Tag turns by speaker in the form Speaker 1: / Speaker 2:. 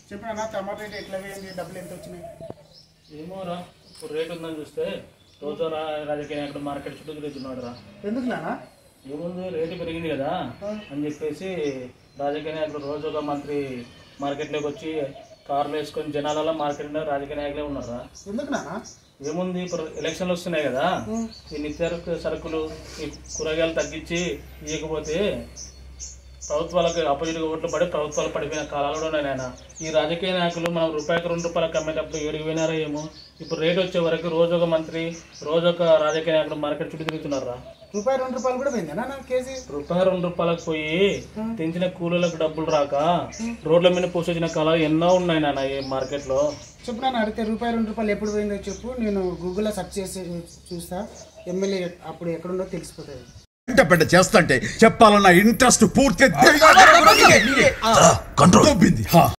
Speaker 1: చెప్పినా టమాటా రేట్ ఎట్లా వేయండి డబ్బులు ఎంత వచ్చినాయి
Speaker 2: ఏమోరా ఇప్పుడు రేట్ ఉందని చూస్తే రోజు రా రాజకీయ నాయకుడు మార్కెట్ చుట్టూ తిరుగుతున్నాడు రా
Speaker 1: ఎందుకు నానా
Speaker 2: ఏముంది రేటు పెరిగింది కదా అని చెప్పేసి రాజకీయ నాయకులు రోజు ఒక మంత్రి మార్కెట్లోకి వచ్చి కార్లు వేసుకొని జనాలలో మార్కెట్ రాజకీయ నాయకులే ఉన్నారా
Speaker 1: ఎందుకు నానా
Speaker 2: ఏముంది ఇప్పుడు ఎలక్షన్లు వస్తున్నాయి కదా ఈ నిత్య సరుకులు ఈ కూరగాయలు తగ్గించి ఇవ్వకపోతే ప్రభుత్వాలకు ఆపోజిట్గా ఓట్లు పడి ప్రభుత్వాలు పడిపోయిన కాలాలు కూడా ఉన్నాయి నాయన ఈ రాజకీయ నాయకులు మనం రూపాయికి రెండు రూపాయలకు అమ్మేటప్పుడు ఏడు పోయినారో ఏమో ఇప్పుడు రేట్ వచ్చే వరకు రోజు ఒక మంత్రి రోజు ఒక రాజకీయ నాయకుడు మార్కెట్ చుట్టూ తిరుగుతున్నారా
Speaker 1: రూపాయి రెండు రూపాయలు కూడా పోయిందా నాన్న కేజీ
Speaker 2: రూపాయి రెండు రూపాయలకు పోయి తెంచిన కూలీలకు డబ్బులు రాక రోడ్ల మీద పోసొచ్చిన కాలాలు ఎన్నో ఉన్నాయి నాన్న ఈ మార్కెట్లో
Speaker 1: చెప్పు నాన్న అడిగితే రూపాయి రెండు రూపాయలు ఎప్పుడు పోయిందో చెప్పు నేను గూగుల్లో సెర్చ్ చేసి చూస్తా ఎమ్మెల్యే అప్పుడు ఎక్కడుందో తెలిసిపోతుంది
Speaker 3: పెద్ద పెద్ద చేస్తుంటే చెప్పాలన్న ఇంట్రెస్ట్ పూర్తిగా కంట్రోల్